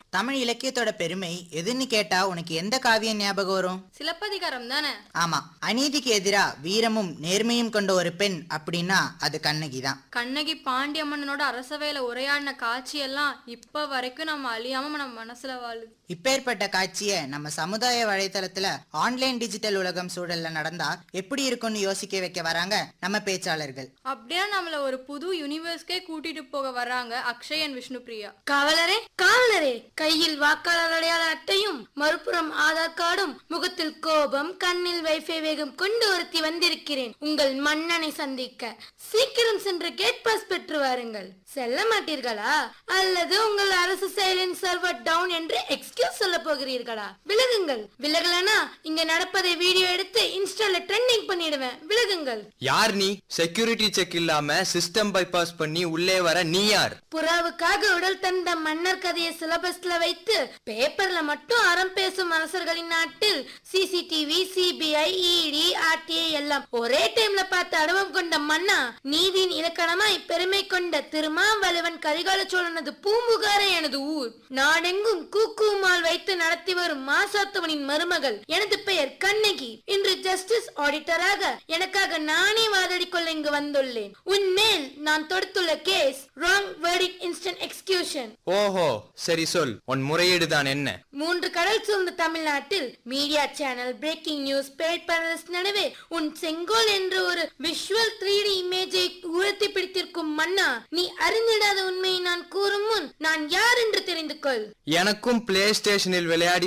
தமிழ் இலக்கியத்தோட பெருமை எதுன்னு கேட்டா உனக்கு எந்த காவியம் ஞாபகம் வரும் சிலப்பதிகாரம் தானே ஆமா அநீதிக்கு எதிரா வீரமும் நேர்மையும் கொண்ட ஒரு பெண் அப்படின்னா அது கண்ணகி தான் கண்ணகி பாண்டியம்மனோட அரசவையில உரையாடின காட்சியெல்லாம் இப்ப வரைக்கும் நம்ம அழியாம நம்ம மனசுல வாழுது இப்பேற்பட்ட காட்சியை நம்ம சமுதாய வலைத்தளத்துல ஆன்லைன் டிஜிட்டல் உலகம் சூழல்ல நடந்தா எப்படி இருக்கும்னு யோசிக்க வைக்க வராங்க நம்ம பேச்சாளர்கள் அப்படியே நம்மள ஒரு புது யூனிவர்ஸ்க்கே கூட்டிட்டு போக வர்றாங்க அக்ஷய் அண்ட் விஷ்ணுபிரியா காவலரே காவலரே கையில் வாக்காளர் அடையாள அட்டையும் மறுபுறம் ஆதார் கார்டும் முகத்தில் கோபம் கண்ணில் வைஃபை வேகம் கொண்டு ஒருத்தி வந்திருக்கிறேன் உங்கள் மன்னனை சந்திக்க சீக்கிரம் சென்று கேட் பாஸ் பெற்று வாருங்கள் செல்ல மாட்டீர்களா அல்லது உங்கள் அரசு செயலின் சர்வர் டவுன் என்று எக்ஸ்கியூஸ் சொல்ல போகிறீர்களா விலகுங்கள் விலகலனா இங்க நடப்பதை வீடியோ எடுத்து இன்ஸ்டால ட்ரெண்டிங் பண்ணிடுவேன் விலகுங்கள் யார் நீ செக்யூரிட்டி செக் இல்லாம சிஸ்டம் பைபாஸ் பண்ணி உள்ளே வர நீ யார் புறாவுக்காக உடல் தந்த மன்னர் கதையை சிலபஸ்ல வைத்து பேப்பர்ல மட்டும் அறம் பேசும் அரசர்களின் நாட்டில் சிசிடிவி சிபிஐ இடி ஆர்டிஐ எல்லாம் ஒரே டைம்ல பார்த்து அனுபவம் கொண்ட மன்னா நீதியின் இலக்கணமாய் பெருமை கொண்ட திருமாவளவன் கரிகால சோழனது பூம்புகாரே எனது ஊர் நாடெங்கும் கூக்குமால் வைத்து நடத்தி வரும் மாசாத்துவனின் மருமகள் எனது பெயர் கண்ணகி இன்று ஜஸ்டிஸ் ஆடிட்டராக எனக்காக நானே வாதாடி கொள்ள இங்கு வந்துள்ளேன் உன்மேல் நான் தொடுத்துள்ள case wrong verdict instant execution ஓஹோ சரி சொல் உன் முறையீடு தான் என்ன மூன்று கடல் சூழ்ந்த தமிழ்நாட்டில் media channel breaking news papers நடுவே உன் செங்கோல் என்ற ஒரு விஷுவல் த்ரீ டி இமேஜை உயர்த்தி பிடித்திருக்கும் மன்னா நீ அறிந்திடாத உண்மையை நான் கூறும் முன் நான் யார் என்று தெரிந்து கொள் எனக்கும் பிளே ஸ்டேஷனில் விளையாடி